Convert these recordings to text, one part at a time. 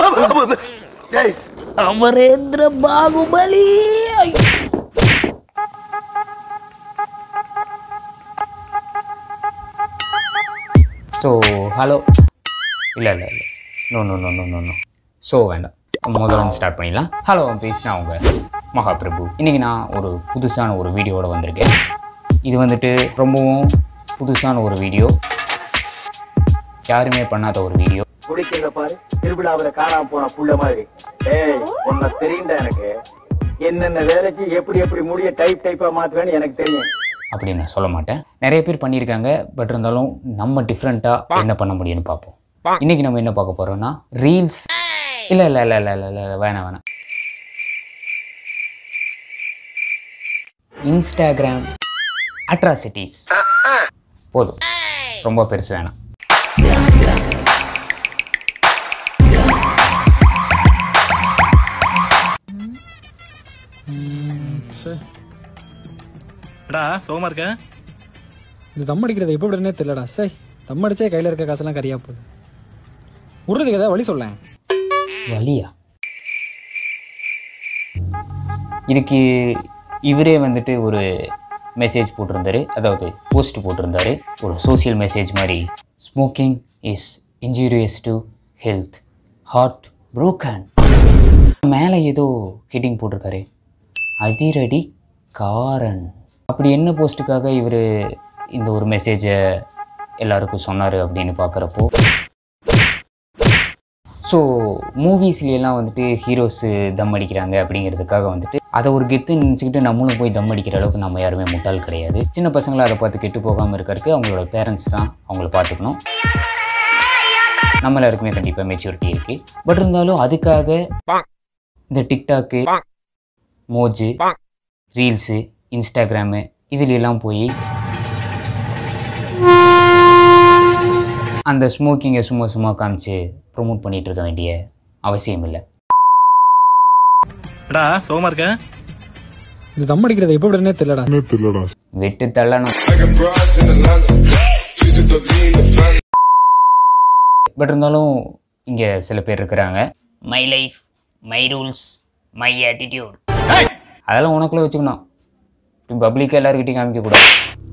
டேய் Amarendra Baahubali so hello இல்லை இல்லை இல்லை no no no no no no so வேண்டாம் முதல்ல வந்து ஸ்டார்ட் பண்ணிடலாம் ஹலோ பேசினா அவங்க மகாபிரபு இன்றைக்கி நான் ஒரு புதுசான ஒரு வீடியோவோட வந்திருக்கேன் இது வந்துட்டு ரொம்பவும் புதுசான ஒரு வீடியோ யாருமே பண்ணாத ஒரு வீடியோ குடிக்கிறத பாரு திருவிழாவுல காணாம போன புள்ள மாதிரி ஏய் உன்னை தெரியும்டா எனக்கு என்னென்ன வேலைக்கு எப்படி எப்படி முடிய டைப் டைப்பா மாத்துவேன்னு எனக்கு தெரியும் அப்படின்னு நான் சொல்ல மாட்டேன் நிறைய பேர் பண்ணியிருக்காங்க பட் இருந்தாலும் நம்ம டிஃப்ரெண்ட்டாக என்ன பண்ண முடியும்னு பார்ப்போம் இன்னைக்கு நம்ம என்ன பார்க்க போறோம்னா ரீல்ஸ் இல்லை இல்லை இல்லை இல்லை இல்லை இல்லை வேணாம் வேணாம் இன்ஸ்டாகிராம் அட்ராசிட்டிஸ் போதும் ரொம்ப பெருசு வேணாம் டா சோமா இருக்க இது தம் அடிக்கிறது எப்போ விடுறனே தெரியலடா சை தம் அடிச்சே கையில இருக்க காசெல்லாம் கரியா போகுது விடுறதுக்கு ஏதாவது வழி சொல்லேன் வலியா இதுக்கு இவரே வந்துட்டு ஒரு மெசேஜ் போட்டிருந்தாரு அதாவது போஸ்ட் போட்டிருந்தாரு ஒரு சோஷியல் மெசேஜ் மாதிரி smoking is injurious to health heart broken மேலே ஏதோ ஹெட்டிங் போட்டிருக்காரு அதிரடி காரன் அப்படி என்ன போஸ்ட்டுக்காக இவர் இந்த ஒரு மெசேஜை எல்லாருக்கும் சொன்னார் அப்படின்னு பார்க்குறப்போ ஸோ மூவிஸ்லாம் வந்துட்டு ஹீரோஸு தம் அடிக்கிறாங்க அப்படிங்கிறதுக்காக வந்துட்டு அதை ஒரு கெத்து நினச்சிக்கிட்டு நம்மளும் போய் தம் அடிக்கிற அளவுக்கு நம்ம யாருமே முட்டாள் கிடையாது சின்ன பசங்களை அதை பார்த்து கெட்டு போகாமல் இருக்கறதுக்கு அவங்களோட பேரண்ட்ஸ் தான் அவங்கள பார்த்துக்கணும் நம்ம எல்லாருக்குமே கண்டிப்பாக மெச்சூரிட்டி இருக்குது பட் இருந்தாலும் அதுக்காக இந்த டிக்டாக்கு மோஜு ரீல்ஸு இன்ஸ்டாகிராமு இதுல எல்லாம் போய் அந்த ஸ்மோக்கிங்கை சும்மா சும்மா காமிச்சு ப்ரொமோட் பண்ணிட்டு இருக்க வேண்டிய அவசியம் இல்லை டா சோமா இருக்க இது தம் அடிக்கிறது எப்போ விடுறனே தெரியலடா விட்டு தள்ளணும் பட் இருந்தாலும் இங்கே சில பேர் இருக்கிறாங்க my life my rules my attitude அதெல்லாம் உனக்குள்ளே வச்சுக்கணும் பப்ளிக்காக எல்லாருக்கிட்டையும் காமிக்கக்கூடாது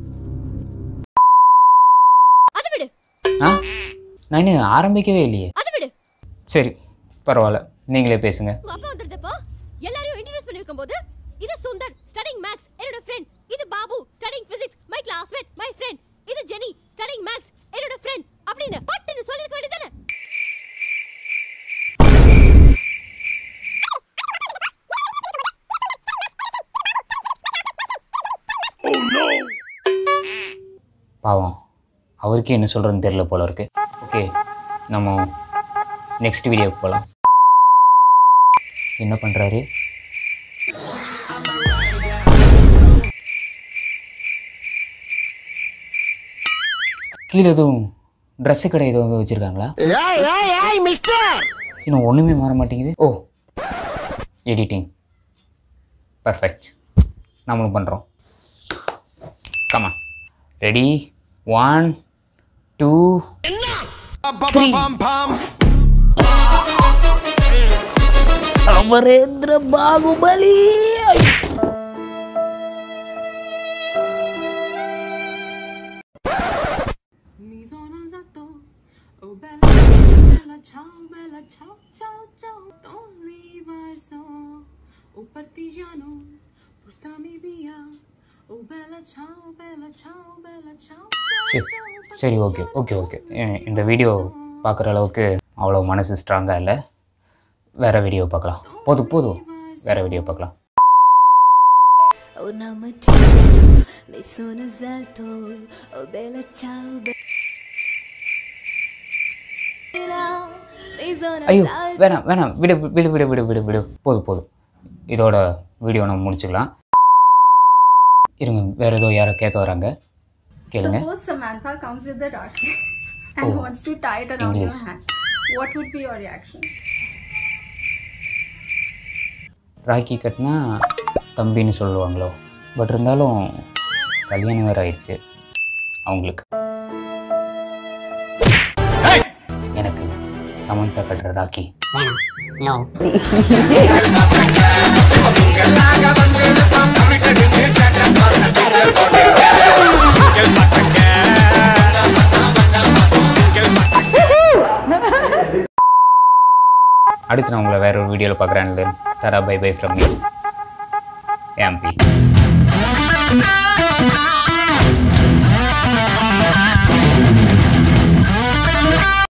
அது விடு ஆ நான் இன்னும் ஆரம்பிக்கவே இல்லையே அது விடு சரி பரவாயில்ல நீங்களே பேசுங்க உங்க அப்பா வந்திருந்தப்போ எல்லாரையும் இன்ட்ரோடியூஸ் பண்ணி வைக்கும்போது இது சுந்தர் ஸ்டடிங் மேக்ஸ் என்னோட ஃப்ரெண்ட் இது Babu studying physics my classmate my friend இது ஜெனி ஸ்டடிங் மேக்ஸ் என்னோட ஃப்ரெண்ட் அப்படின்னு பட்டுன்னு சொல்லிருக்க வேண்டியதானே பாவம் அவருக்கே என்ன சொல்கிறதுன்னு தெரியல போல இருக்கு ஓகே நம்ம நெக்ஸ்ட் வீடியோக்கு போகலாம் என்ன பண்ணுறாரு கீழே எதுவும் ட்ரெஸ்ஸு கடை எதுவும் வச்சுருக்காங்களா இன்னும் ஒன்றுமே மாற மாட்டேங்குது ஓ எடிட்டிங் பர்ஃபெக்ட் நம்மளும் பண்ணுறோம் கமா ready one two three Amarendra Baahubali Mi sono esatto. Oh bella, bella, ciao, bella, ciao, ciao, ciao. Don't leave my soul. Oh partigiano, portami via. Oh bella, ciao, bella, ciao, bella, ciao, சரி ciao, ciao. சரி okay okay okay இந்த video பார்க்குற அளவுக்கு அவ்வளோ மனசு ஸ்ட்ராங்காக இல்லை வேறு வீடியோ பார்க்கலாம் போதும் போதும் வேறு வீடியோ பார்க்கலாம் Oh Namaste, mi sono esatto, oh bella ciao bella, mi sono ஐயோ esatto. வேணாம் வேணாம் விடு விடு விடு விடு விடு விடு போதும் போதும் இதோட வீடியோ நம்ம முடிச்சுக்கலாம் இருங்க வேற ஏதோ யாரோ கேட்க வராங்க கேளுங்க Suppose Samantha comes with the rakhi and Oh, wants to tie it around English. your hand. What would be your reaction? Rakhi கட்டினா தம்பின்னு சொல்லுவாங்களோ பட் இருந்தாலும் கல்யாணம் வேறு ஆயிடுச்சு அவங்களுக்கு எனக்கு சமந்தா கட்டுற ராக்கி அடுத்து நான் உங்களை வேற ஒரு வீடியோவில் பார்க்குறேன் தரா பை பை ஃப்ரம் யூ எம்பி